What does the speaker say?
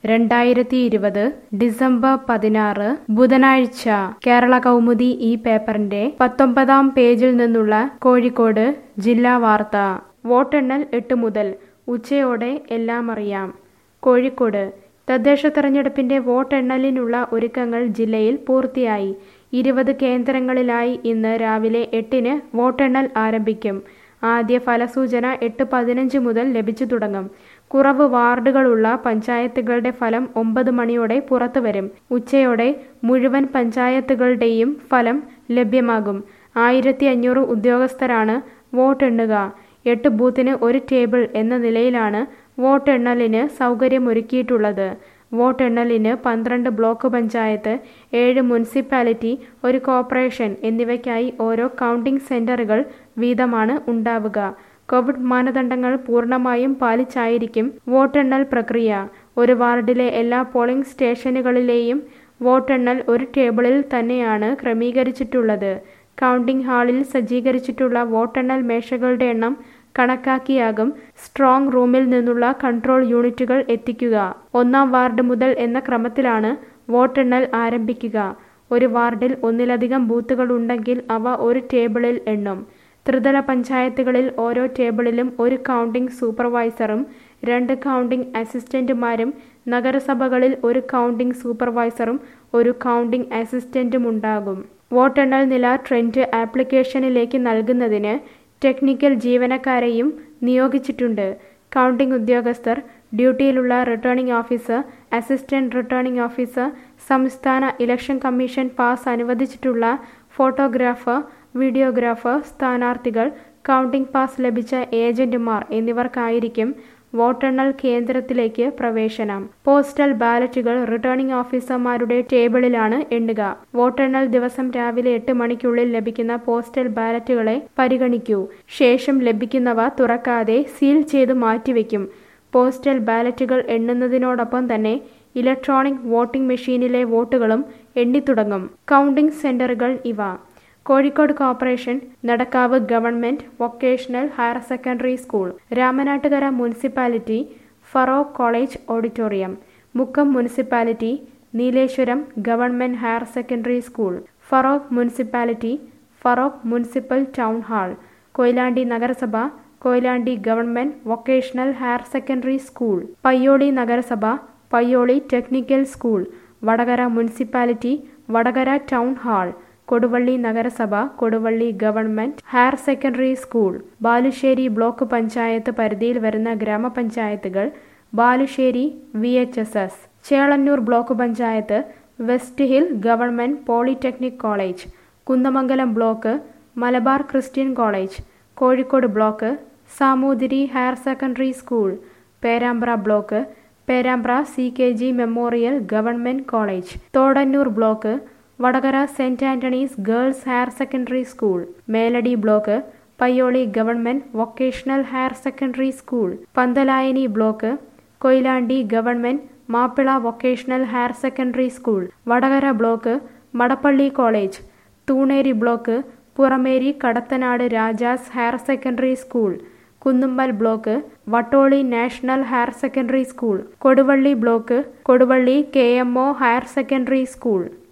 രണ്ടായിരത്തി ഇരുപത് ഡിസംബർ പതിനാറ് ബുധനാഴ്ച കേരള കൗമുദി ഈ പേപ്പറിന്റെ പത്തൊമ്പതാം പേജിൽ നിന്നുള്ള കോഴിക്കോട് ജില്ലാ വാർത്ത വോട്ടെണ്ണൽ എട്ട് മുതൽ ഉച്ചയോടെ എല്ലാം അറിയാം കോഴിക്കോട് തദ്ദേശ തെരഞ്ഞെടുപ്പിന്റെ വോട്ടെണ്ണലിനുള്ള ഒരുക്കങ്ങൾ ജില്ലയിൽ പൂർത്തിയായി ഇരുപത് കേന്ദ്രങ്ങളിലായി ഇന്ന് രാവിലെ എട്ടിന് വോട്ടെണ്ണൽ ആരംഭിക്കും ആദ്യ ഫലസൂചന എട്ട് പതിനഞ്ച് മുതൽ ലഭിച്ചു തുടങ്ങും കുറവ് വാർഡുകളുള്ള പഞ്ചായത്തുകളുടെ ഫലം ഒമ്പത് മണിയോടെ പുറത്തുവരും ഉച്ചയോടെ മുഴുവൻ പഞ്ചായത്തുകളുടെയും ഫലം ലഭ്യമാകും ആയിരത്തി അഞ്ഞൂറ് ഉദ്യോഗസ്ഥരാണ് വോട്ടെണ്ണുക എട്ട് ബൂത്തിന് ഒരു ടേബിൾ എന്ന നിലയിലാണ് വോട്ടെണ്ണലിന് സൗകര്യമൊരുക്കിയിട്ടുള്ളത് വോട്ടെണ്ണലിന് പന്ത്രണ്ട് ബ്ലോക്ക് പഞ്ചായത്ത് ഏഴ് മുനിസിപ്പാലിറ്റി ഒരു കോർപ്പറേഷൻ എന്നിവയ്ക്കായി ഓരോ കൗണ്ടിംഗ് സെന്ററുകൾ വീതമാണ് ഉണ്ടാവുക കോവിഡ് മാനദണ്ഡങ്ങൾ പൂർണ്ണമായും പാലിച്ചായിരിക്കും വോട്ടെണ്ണൽ പ്രക്രിയ ഒരു വാർഡിലെ എല്ലാ പോളിംഗ് സ്റ്റേഷനുകളിലെയും വോട്ടെണ്ണൽ ഒരു ടേബിളിൽ തന്നെയാണ് ക്രമീകരിച്ചിട്ടുള്ളത് കൗണ്ടിംഗ് ഹാളിൽ സജ്ജീകരിച്ചിട്ടുള്ള വോട്ടെണ്ണൽ മേശകളുടെ എണ്ണം കണക്കാക്കിയാകും സ്ട്രോങ് റൂമിൽ നിന്നുള്ള കൺട്രോൾ യൂണിറ്റുകൾ എത്തിക്കുക ഒന്നാം വാർഡ് മുതൽ എന്ന ക്രമത്തിലാണ് വോട്ടെണ്ണൽ ആരംഭിക്കുക ഒരു വാർഡിൽ ഒന്നിലധികം ബൂത്തുകൾ ഉണ്ടെങ്കിൽ അവ ഒരു ടേബിളിൽ എണ്ണും ത്രിതല പഞ്ചായത്തുകളിൽ ഓരോ ടേബിളിലും ഒരു കൗണ്ടിംഗ് സൂപ്പർവൈസറും രണ്ട് കൗണ്ടിംഗ് അസിസ്റ്റന്റുമാരും നഗരസഭകളിൽ ഒരു കൗണ്ടിംഗ് സൂപ്പർവൈസറും ഒരു കൗണ്ടിംഗ് അസിസ്റ്റന്റും ഉണ്ടാകും വോട്ടെണ്ണൽ നില ട്രെൻഡ് ആപ്ലിക്കേഷനിലേക്ക് നൽകുന്നതിന് ടെക്നിക്കൽ ജീവനക്കാരെയും നിയോഗിച്ചിട്ടുണ്ട് കൗണ്ടിംഗ് ഉദ്യോഗസ്ഥർ ഡ്യൂട്ടിയിലുള്ള returning officer assistant returning officer സംസ്ഥാന ഇലക്ഷൻ കമ്മീഷൻ പാസ് അനുവദിച്ചിട്ടുള്ള ഫോട്ടോഗ്രാഫർ വീഡിയോഗ്രാഫർ സ്ഥാനാർത്ഥികൾ കൗണ്ടിംഗ് പാസ് ലഭിച്ച ഏജന്റുമാർ എന്നിവർക്കായിരിക്കും വോട്ടെണ്ണൽ കേന്ദ്രത്തിലേക്ക് പ്രവേശനം പോസ്റ്റൽ ബാലറ്റുകൾ റിട്ടേണിംഗ് ഓഫീസർമാരുടെ ടേബിളിലാണ് എണ്ണുക വോട്ടെണ്ണൽ ദിവസം രാവിലെ എട്ട് മണിക്കുള്ളിൽ ലഭിക്കുന്ന പോസ്റ്റൽ ബാലറ്റുകളെ പരിഗണിക്കൂ ശേഷം ലഭിക്കുന്നവ തുറക്കാതെ സീൽ ചെയ്ത് മാറ്റിവെക്കും പോസ്റ്റൽ ബാലറ്റുകൾ എണ്ണുന്നതിനോടൊപ്പം തന്നെ ഇലക്ട്രോണിക് വോട്ടിംഗ് മെഷീനിലെ വോട്ടുകളും എണ്ണിത്തുടങ്ങും കൗണ്ടിംഗ് സെന്ററുകൾ ഇവ Kozhikode corporation Nadakkavu government vocational higher secondary school Ramanattukara municipality Feroke college auditorium Mukkam municipality Neeleswaram government higher secondary school Feroke municipality Feroke municipal town hall Koyilandy നഗരസഭ Koyilandy government vocational higher secondary school Payyoli നഗരസഭ Payyoli technical school Vadakara municipality Vadakara town hall Koduvally നഗരസഭ Koduvally government higher secondary school Balussery block panchayat പരിധിയിൽ വരുന്ന ഗ്രാമപഞ്ചായത്തുകൾ Balussery V H S S Chelannur block panchayat West Hill government polytechnic college Kunnamangalam block Malabar Christian college Kozhikode block Samoothiri higher secondary school Perambra block Perambra C K G memorial government college Thodannur block Vadakara saint Antony's girls higher secondary school Meladi block Payyoli government vocational higher secondary school Panthalayani block Koyilandy government Mappila vocational higher secondary school Vadakara block Madappally college Thuneri block Purameri Kadathanad Rajas higher secondary school Kunnummal block Vattoli national higher secondary school Koduvally block Koduvally K M O higher secondary school